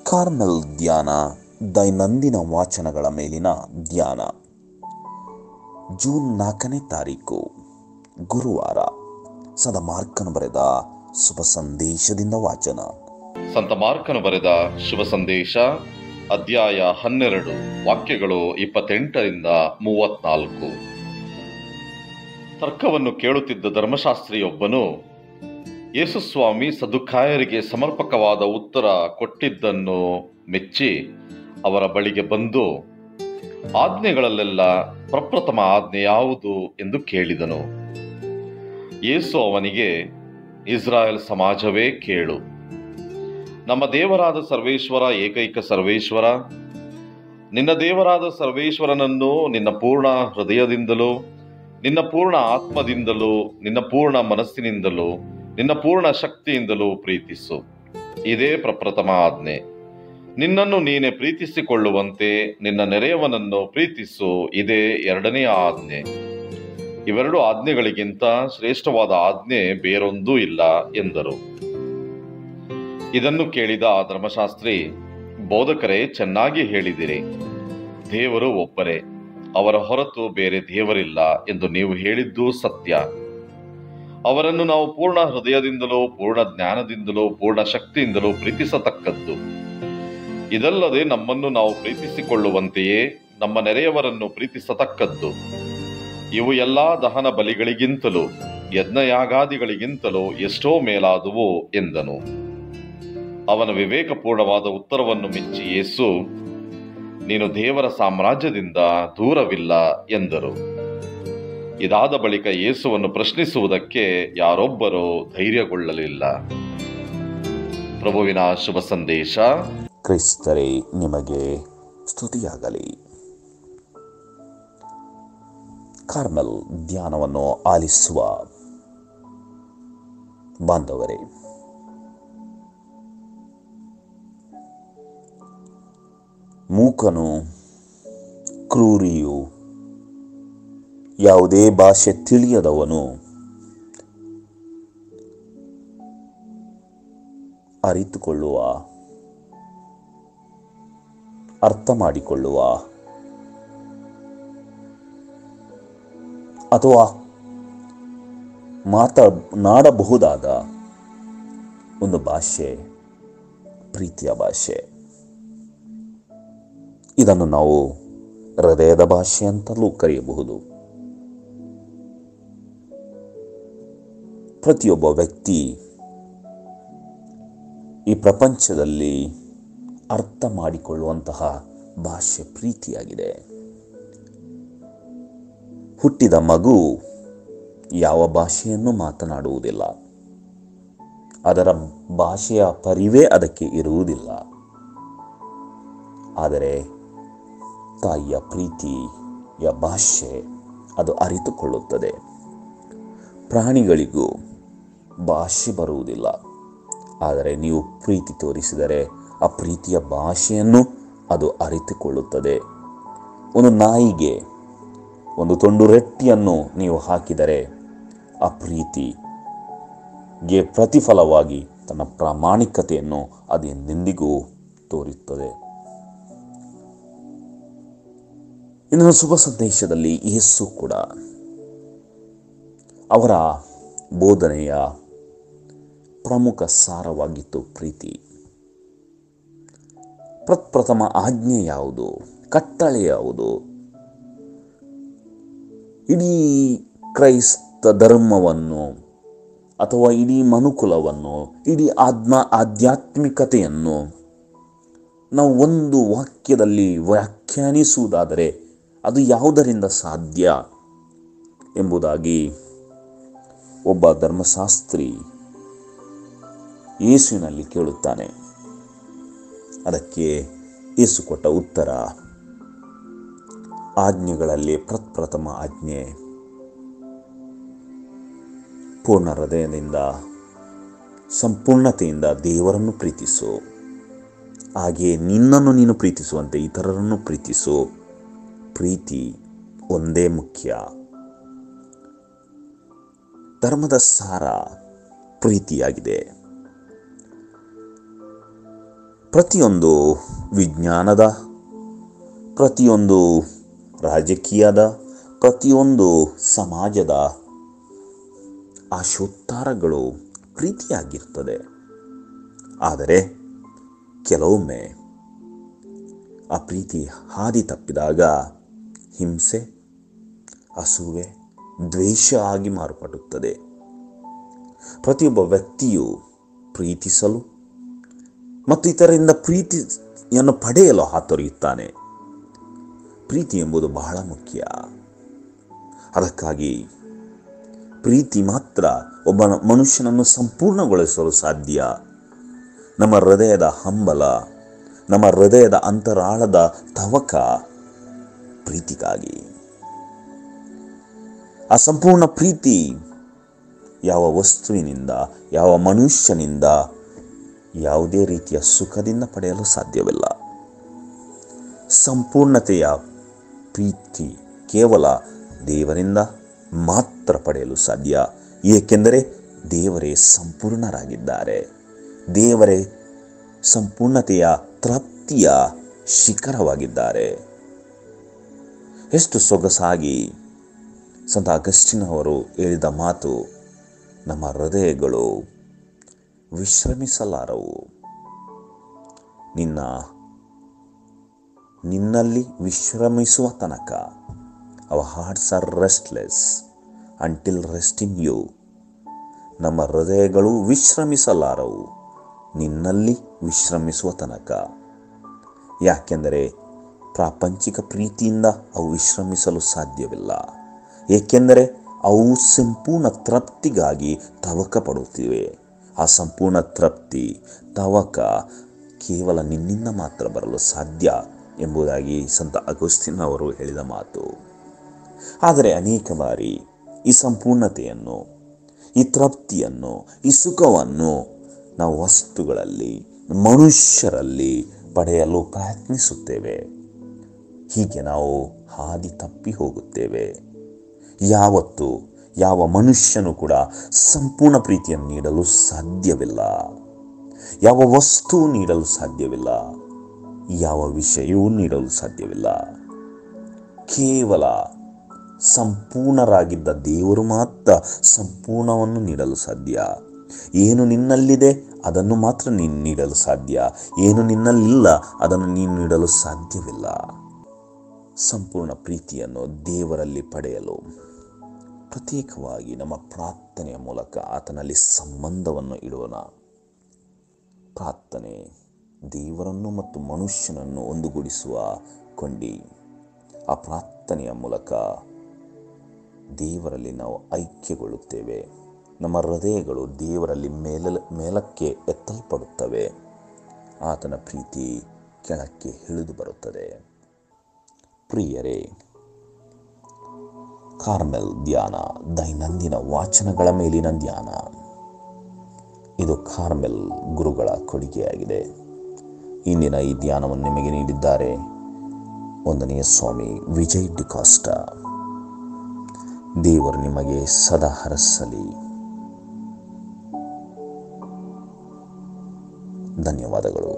Carmel ಧ್ಯಾನ ದೈನಂದಿನ ವಾಚನಗಳ ಮೇಲಿನ ಧ್ಯಾನ ಜೂನ್ ನಾಲ್ಕನೇ ತಾರೀಕು ಗುರುವಾರ ಸದಮಾರ್ಕನು ಬರೆದ ಶುಭ ಸಂದೇಶದಿಂದ ವಾಚನ ಸಂತ ಮಾರ್ಕನು ಬರೆದ ಶುಭ ಸಂದೇಶ ಅಧ್ಯಾಯ ಹನ್ನೆರಡು ವಾಕ್ಯಗಳು ಇಪ್ಪತ್ತೆಂಟರಿಂದ ಮೂವತ್ನಾಲ್ಕು ತರ್ಕವನ್ನು ಕೇಳುತ್ತಿದ್ದ ಧರ್ಮಶಾಸ್ತ್ರಿಯೊಬ್ಬನು ಯೇಸುಸ್ವಾಮಿ ಸದುಖಾಯರಿಗೆ ಸಮರ್ಪಕವಾದ ಉತ್ತರ ಕೊಟ್ಟಿದ್ದನ್ನು ಮೆಚ್ಚಿ ಅವರ ಬಳಿಗೆ ಬಂದು ಆಜ್ಞೆಗಳಲ್ಲೆಲ್ಲ ಪ್ರಪ್ರಥಮ ಆಜ್ಞೆ ಯಾವುದು ಎಂದು ಕೇಳಿದನು ಯೇಸು ಅವನಿಗೆ ಇಸ್ರಾಯೇಲ್ ಸಮಾಜವೇ ಕೇಳು ನಮ್ಮ ದೇವರಾದ ಸರ್ವೇಶ್ವರ ಏಕೈಕ ಸರ್ವೇಶ್ವರ ನಿನ್ನ ದೇವರಾದ ಸರ್ವೇಶ್ವರನನ್ನು ನಿನ್ನ ಪೂರ್ಣ ಹೃದಯದಿಂದಲೂ ನಿನ್ನ ಪೂರ್ಣ ಆತ್ಮದಿಂದಲೂ ನಿನ್ನ ಪೂರ್ಣ ಮನಸ್ಸಿನಿಂದಲೂ ನಿನ್ನ ಪೂರ್ಣ ಶಕ್ತಿಯಿಂದಲೂ ಪ್ರೀತಿಸು ಇದೇ ಪ್ರಪ್ರಥಮ ಆಜ್ಞೆ ನಿನ್ನನ್ನು ನೀನೆ ಪ್ರೀತಿಸಿಕೊಳ್ಳುವಂತೆ ನಿನ್ನ ನೆರೆಯವನನ್ನು ಪ್ರೀತಿಸು ಇದೇ ಎರಡನೆಯ ಆಜ್ಞೆ ಇವೆರಡು ಆಜ್ಞೆಗಳಿಗಿಂತ ಶ್ರೇಷ್ಠವಾದ ಆಜ್ಞೆ ಬೇರೊಂದೂ ಇಲ್ಲ ಎಂದರು ಇದನ್ನು ಕೇಳಿದ ಆ ಧರ್ಮಶಾಸ್ತ್ರಿ ಬೋಧಕರೇ ಚೆನ್ನಾಗಿ ಹೇಳಿದಿರಿ ದೇವರು ಒಬ್ಬರೇ ಅವರ ಹೊರತು ಬೇರೆ ದೇವರಿಲ್ಲ ಎಂದು ನೀವು ಹೇಳಿದ್ದು ಸತ್ಯ ಅವರನ್ನು ನಾವು ಪೂರ್ಣ ಹೃದಯದಿಂದಲೂ ಪೂರ್ಣ ಜ್ಞಾನದಿಂದಲೂ ಪೂರ್ಣ ಶಕ್ತಿಯಿಂದಲೂ ಪ್ರೀತಿಸತಕ್ಕದ್ದು ಇದಲ್ಲದೆ ನಮ್ಮನ್ನು ನಾವು ಪ್ರೀತಿಸಿಕೊಳ್ಳುವಂತೆಯೇ ನಮ್ಮ ನೆರೆಯವರನ್ನು ಪ್ರೀತಿಸತಕ್ಕದ್ದು ಇವು ಎಲ್ಲಾ ದಹನ ಬಲಿಗಳಿಗಿಂತಲೂ ಯಜ್ಞಯಾಗಾದಿಗಳಿಗಿಂತಲೂ ಎಷ್ಟೋ ಮೇಲಾದುವು ಎಂದನು ಅವನ ವಿವೇಕಪೂರ್ಣವಾದ ಉತ್ತರವನ್ನು ಮೆಚ್ಚಿ ಯೇಸು ನೀನು ದೇವರ ಸಾಮ್ರಾಜ್ಯದಿಂದ ದೂರವಿಲ್ಲ ಎಂದರು ಇದಾದ ಬಳಿಕ ಯೇಸುವನ್ನು ಪ್ರಶ್ನಿಸುವುದಕ್ಕೆ ಯಾರೊಬ್ಬರೂ ಧೈರ್ಯಗೊಳ್ಳಲಿಲ್ಲ ಪ್ರಭುವಿನ ಶುಭ ಸಂದೇಶ ಕ್ರಿಸ್ತರೇ ನಿಮಗೆ ಸ್ತುತಿಯಾಗಲಿ ಕಾರ್ಮೆಲ್ ಧ್ಯಾನವನ್ನು ಆಲಿಸುವ ಬಾಂಧವರೇ ಮೂಕನು ಕ್ರೂರಿಯು ಯಾವುದೇ ಭಾಷೆ ತಿಳಿಯದವನು ಅರಿತುಕೊಳ್ಳುವ ಅರ್ಥ ಮಾಡಿಕೊಳ್ಳುವ ಅಥವಾ ಮಾತನಾಡಬಹುದಾದ ಒಂದು ಭಾಷೆ ಪ್ರೀತಿಯ ಭಾಷೆ ಇದನ್ನು ನಾವು ಹೃದಯದ ಭಾಷೆ ಅಂತಲೂ ಕರೆಯಬಹುದು ಪ್ರತಿಯೊಬ್ಬ ವ್ಯಕ್ತಿ ಈ ಪ್ರಪಂಚದಲ್ಲಿ ಅರ್ಥ ಮಾಡಿಕೊಳ್ಳುವಂತಹ ಭಾಷೆ ಪ್ರೀತಿಯಾಗಿದೆ ಹುಟ್ಟಿದ ಮಗು ಯಾವ ಭಾಷೆಯನ್ನು ಮಾತನಾಡುವುದಿಲ್ಲ ಅದರ ಭಾಷೆಯ ಪರಿವೇ ಅದಕ್ಕೆ ಇರುವುದಿಲ್ಲ ಆದರೆ ತಾಯಿಯ ಪ್ರೀತಿಯ ಭಾಷೆ ಅದು ಅರಿತುಕೊಳ್ಳುತ್ತದೆ ಪ್ರಾಣಿಗಳಿಗೂ ಭಾಷೆ ಬರುವುದಿಲ್ಲ ಆದರೆ ನೀವು ಪ್ರೀತಿ ತೋರಿಸಿದರೆ ಆ ಪ್ರೀತಿಯ ಭಾಷೆಯನ್ನು ಅದು ಅರಿತುಕೊಳ್ಳುತ್ತದೆ ಒಂದು ನಾಯಿಗೆ ಒಂದು ತುಂಡು ರೊಟ್ಟಿಯನ್ನು ನೀವು ಹಾಕಿದರೆ ಆ ಪ್ರೀತಿಗೆ ಪ್ರತಿಫಲವಾಗಿ ತನ್ನ ಪ್ರಾಮಾಣಿಕತೆಯನ್ನು ಅದು ಎಂದೆಂದಿಗೂ ತೋರುತ್ತದೆ ಇನ್ನು ಶುಭ ಸಂದೇಶದಲ್ಲಿ ಯೇಸು ಕೂಡ ಅವರ ಬೋಧನೆಯ ಪ್ರಮುಖ ಸಾರವಾಗಿತ್ತು ಪ್ರೀತಿ ಪ್ರಪ್ರಥಮ ಆಜ್ಞೆ ಯಾವುದು ಕಟ್ಟಳೆ ಯಾವುದು ಇಡೀ ಕ್ರೈಸ್ತ ಧರ್ಮವನ್ನು ಅಥವಾ ಇಡೀ ಮನುಕುಲವನ್ನು ಇಡೀ ಆತ್ಮ ಆಧ್ಯಾತ್ಮಿಕತೆಯನ್ನು ನಾವು ಒಂದು ವಾಕ್ಯದಲ್ಲಿ ವ್ಯಾಖ್ಯಾನಿಸುವುದಾದರೆ ಅದು ಯಾವುದರಿಂದ ಸಾಧ್ಯ ಎಂಬುದಾಗಿ ಒಬ್ಬ ಧರ್ಮಶಾಸ್ತ್ರಿ ಯೇಸುವಿನಲ್ಲಿ ಕೇಳುತ್ತಾನೆ ಅದಕ್ಕೆ ಯೇಸು ಕೊಟ್ಟ ಉತ್ತರ ಆಜ್ಞೆಗಳಲ್ಲಿ ಪ್ರಪ್ರಥಮ ಆಜ್ಞೆ ಪೂರ್ಣ ಹೃದಯದಿಂದ ಸಂಪೂರ್ಣತೆಯಿಂದ ದೇವರನ್ನು ಪ್ರೀತಿಸು ಹಾಗೆಯೇ ನಿನ್ನನ್ನು ನೀನು ಪ್ರೀತಿಸುವಂತೆ ಇತರರನ್ನು ಪ್ರೀತಿಸು ಪ್ರೀತಿ ಒಂದೇ ಮುಖ್ಯ ಧರ್ಮದ ಸಾರ ಪ್ರೀತಿಯಾಗಿದೆ ಪ್ರತಿಯೊಂದು ವಿಜ್ಞಾನದ ಪ್ರತಿಯೊಂದು ರಾಜಕೀಯದ ಪ್ರತಿಯೊಂದು ಸಮಾಜದ ಆಶೋತ್ತಾರಗಳು ಪ್ರೀತಿಯಾಗಿರ್ತದೆ ಆದರೆ ಕೆಲವೊಮ್ಮೆ ಆ ಪ್ರೀತಿ ಹಾದಿ ತಪ್ಪಿದಾಗ ಹಿಂಸೆ ಅಸೂವೆ ದ್ವೇಷ ಆಗಿ ಮಾರ್ಪಡುತ್ತದೆ ಪ್ರತಿಯೊಬ್ಬ ವ್ಯಕ್ತಿಯು ಪ್ರೀತಿಸಲು ಮತ್ತು ಇತರರಿಂದ ಪ್ರೀತಿಯನ್ನು ಪಡೆಯಲು ಹಾತೊರೆಯುತ್ತಾನೆ ಪ್ರೀತಿ ಎಂಬುದು ಬಹಳ ಮುಖ್ಯ ಅದಕ್ಕಾಗಿ ಪ್ರೀತಿ ಮಾತ್ರ ಒಬ್ಬ ಮನುಷ್ಯನನ್ನು ಸಂಪೂರ್ಣಗೊಳಿಸಲು ಸಾಧ್ಯ ನಮ್ಮ ಹೃದಯದ ಹಂಬಲ ನಮ್ಮ ಹೃದಯದ ಅಂತರಾಳದ ತವಕ ಪ್ರೀತಿಗಾಗಿ ಆ ಸಂಪೂರ್ಣ ಪ್ರೀತಿ ಯಾವ ವಸ್ತುವಿನಿಂದ ಯಾವ ಮನುಷ್ಯನಿಂದ ಯಾವುದೇ ರೀತಿಯ ಸುಖದಿಂದ ಪಡೆಯಲು ಸಾಧ್ಯವಿಲ್ಲ ಸಂಪೂರ್ಣತೆಯ ಪ್ರೀತಿ ಕೇವಲ ದೇವರಿಂದ ಮಾತ್ರ ಪಡೆಯಲು ಸಾಧ್ಯ ಏಕೆಂದರೆ ದೇವರೇ ಸಂಪೂರ್ಣರಾಗಿದ್ದಾರೆ ದೇವರೇ ಸಂಪೂರ್ಣತೆಯ ತೃಪ್ತಿಯ ಶಿಖರವಾಗಿದ್ದಾರೆ ಎಷ್ಟು ಸೊಗಸಾಗಿ ಸಂತ ಅಗಸ್ಟಿನ್ ಅವರು ಹೇಳಿದ ಮಾತು ನಮ್ಮ ಹೃದಯಗಳು ವಿಶ್ರಮಿಸಲಾರವು ನಿನ್ನ ನಿನ್ನಲ್ಲಿ ವಿಶ್ರಮಿಸುವ ತನಕ our hearts are restless until rest in you ನಮ್ಮ ಹೃದಯಗಳು ವಿಶ್ರಮಿಸಲಾರವು ನಿನ್ನಲ್ಲಿ ವಿಶ್ರಮಿಸುವ ತನಕ ಯಾಕೆಂದರೆ ಪ್ರಾಪಂಚಿಕ ಪ್ರೀತಿಯಿಂದ ಅವು ವಿಶ್ರಮಿಸಲು ಸಾಧ್ಯವಿಲ್ಲ ಏಕೆಂದರೆ ಅವು ಸಂಪೂರ್ಣ ತೃಪ್ತಿಗಾಗಿ ತವಕ ಪಡುತ್ತಿವೆ ಆ ಸಂಪೂರ್ಣ ತೃಪ್ತಿ ತವಕ ಕೇವಲ ನಿನ್ನಿಂದ ಮಾತ್ರ ಬರಲು ಸಾಧ್ಯ ಎಂಬುದಾಗಿ ಸಂತ ಅಗುಸ್ತಿನ್ ಅವರು ಹೇಳಿದ ಮಾತು ಆದರೆ ಅನೇಕ ಬಾರಿ ಈ ಸಂಪೂರ್ಣತೆಯನ್ನು ಈ ತೃಪ್ತಿಯನ್ನು ಈ ಸುಖವನ್ನು ನಾವು ವಸ್ತುಗಳಲ್ಲಿ ಮನುಷ್ಯರಲ್ಲಿ ಪಡೆಯಲು ಪ್ರಯತ್ನಿಸುತ್ತೇವೆ ಹೀಗೆ ನಾವು ಹಾದಿ ತಪ್ಪಿ ಹೋಗುತ್ತೇವೆ ಯಾವತ್ತು ಯಾವ ಮನುಷ್ಯನು ಕೂಡ ಸಂಪೂರ್ಣ ಪ್ರೀತಿಯನ್ನು ನೀಡಲು ಸಾಧ್ಯವಿಲ್ಲ ಯಾವ ವಸ್ತು ನೀಡಲು ಸಾಧ್ಯವಿಲ್ಲ ಯಾವ ವಿಷಯವೂ ನೀಡಲು ಸಾಧ್ಯವಿಲ್ಲ ಕೇವಲ ಸಂಪೂರ್ಣರಾಗಿದ್ದ ದೇವರು ಮಾತ್ರ ಸಂಪೂರ್ಣವನ್ನು ನೀಡಲು ಸಾಧ್ಯ ಏನು ನಿನ್ನಲ್ಲಿದೆ ಅದನ್ನು ಮಾತ್ರ ನೀನು ನೀಡಲು ಸಾಧ್ಯ ಏನು ನಿನ್ನಲ್ಲಿಲ್ಲ ಅದನ್ನು ನೀನು ನೀಡಲು ಸಾಧ್ಯವಿಲ್ಲ ಸಂಪೂರ್ಣ ಪ್ರೀತಿಯನ್ನು ದೇವರಲ್ಲಿ ಪಡೆಯಲು ಪ್ರತ್ಯೇಕವಾಗಿ ನಮ್ಮ ಪ್ರಾರ್ಥನೆಯ ಮೂಲಕ ಆತನಲ್ಲಿ ಸಂಬಂಧವನ್ನು ಇಡೋಣ ಪ್ರಾರ್ಥನೆ ದೇವರನ್ನು ಮತ್ತು ಮನುಷ್ಯನನ್ನು ಒಂದುಗೂಡಿಸುವ ಕೊಂಡಿ ಆ ಪ್ರಾರ್ಥನೆಯ ಮೂಲಕ ದೇವರಲ್ಲಿ ನಾವು ಐಕ್ಯಗೊಳ್ಳುತ್ತೇವೆ ನಮ್ಮ ಹೃದಯಗಳು ದೇವರಲ್ಲಿ ಮೇಲ ಮೇಲಕ್ಕೆ ಎತ್ತಲ್ಪಡುತ್ತವೆ ಆತನ ಪ್ರೀತಿ ಕೆಳಕ್ಕೆ ಇಳಿದು ಬರುತ್ತದೆ ಪ್ರಿಯರೇ ಕಾರ್ಮೆಲ್ ಧ್ಯಾನ ದೈನಂದಿನ ವಾಚನಗಳ ಮೇಲಿನ ಧ್ಯಾನ ಇದು ಕಾರ್ಮೆಲ್ ಗುರುಗಳ ಕೊಡುಗೆಯಾಗಿದೆ ಇಂದಿನ ಈ ಧ್ಯಾನವನ್ನು ನಿಮಗೆ ನೀಡಿದ್ದಾರೆ ಒಂದನೆಯ ಸ್ವಾಮಿ ವಿಜಯ್ ಡಿಕಾಸ್ಟ ದೇವರು ನಿಮಗೆ ಸದಾ ಹರಸಲಿ ಧನ್ಯವಾದಗಳು